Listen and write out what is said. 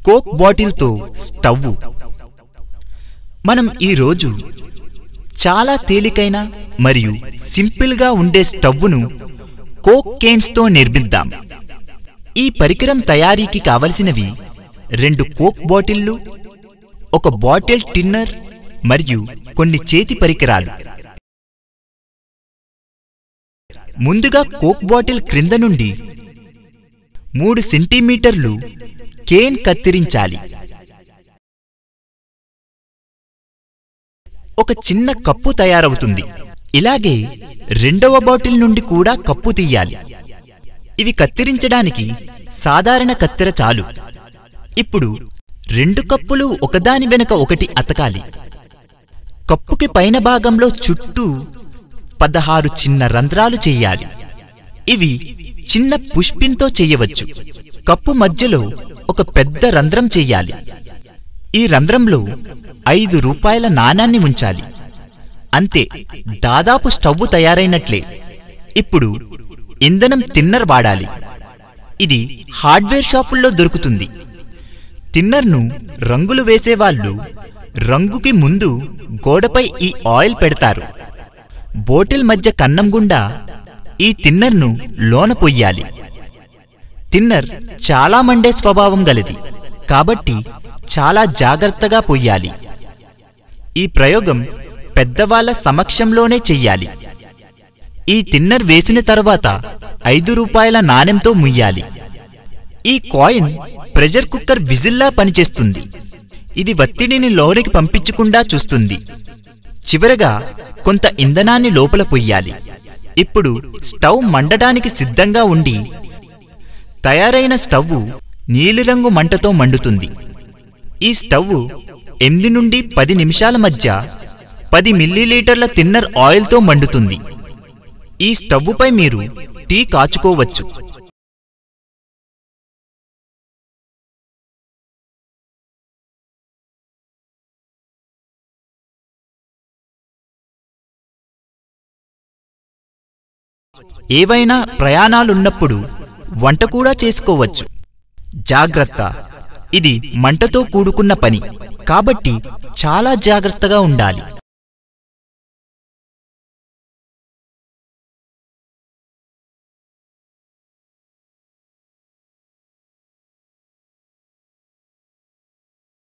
coke బాటిల్తో stove మనం ఈరోజు చాలా తేలికైన మరియు సింపుల్గా ఉండే స్టవ్ను కోక్ కేన్స్తో నిర్మిద్దాం ఈ పరికరం తయారీకి కావలసినవి రెండు కోక్ బాటిళ్లు ఒక బాటిల్ టిన్నర్ మరియు కొన్ని చేతి పరికరాలు ముందుగా కోక్ బాటిల్ క్రింద నుండి మూడు సెంటీమీటర్లు కేన్ కత్తిరించాలి ఒక చిన్న కప్పు తయారవుతుంది ఇలాగే రెండవ బాటిల్ నుండి కూడా కప్పు తీయాలి ఇవి కత్తిరించడానికి సాధారణ కత్తెర చాలు ఇప్పుడు రెండు కప్పులు ఒకదాని వెనుక ఒకటి అతకాలి కప్పుకి పైన భాగంలో చుట్టూ పదహారు చిన్న రంధ్రాలు చెయ్యాలి ఇవి చిన్న పుష్పింతో చెయ్యవచ్చు కప్పు మధ్యలో ఒక పెద్ద రంధ్రం చెయ్యాలి ఈ రంధ్రంలో ఐదు రూపాయల నాణాన్ని ఉంచాలి అంతే దాదాపు స్టవ్ తయారైనట్లే ఇప్పుడు ఇంధనం తిన్నర్ వాడాలి ఇది హార్డ్వేర్ షాపుల్లో దొరుకుతుంది తిన్నర్ను రంగులు వేసేవాళ్ళు రంగుకి ముందు గోడపై ఈ ఆయిల్ పెడతారు బోటిల్ మధ్య కన్నం గుండా ఈ తిన్నర్ను లోన పొయ్యాలి తిన్నర్ చాలా మండే స్వభావం గలది కాబట్టి చాలా జాగ్రత్తగా పొయ్యాలి ఈ ప్రయోగం పెద్దవాళ్ల సమక్షంలోనే చెయ్యాలి ఈ తిన్నర్ వేసిన తర్వాత ఐదు రూపాయల నాణెంతో ముయ్యాలి ఈ కాయిన్ ప్రెషర్ కుక్కర్ విజిల్లా పనిచేస్తుంది ఇది ఒత్తిడిని లోనికి పంపించకుండా చూస్తుంది చివరగా కొంత ఇంధనాన్ని లోపల పొయ్యాలి ఇప్పుడు స్టవ్ మండటానికి సిద్ధంగా ఉండి తయారైన స్టవ్ నీలిరంగు మంటతో మండుతుంది ఈ స్టవ్ ఎనిమిది నుండి పది నిమిషాల మధ్య పది మిల్లీలీటర్ల తిన్నర్ ఆయిల్తో మండుతుంది ఈ స్టవ్పై మీరు టీ కాచుకోవచ్చు ఏవైనా ప్రయాణాలున్నప్పుడు వంట కూడా చేసుకోవచ్చు జాగ్రత్త ఇది మంటతో కూడుకున్న పని కాబట్టి చాలా జాగ్రత్తగా ఉండాలి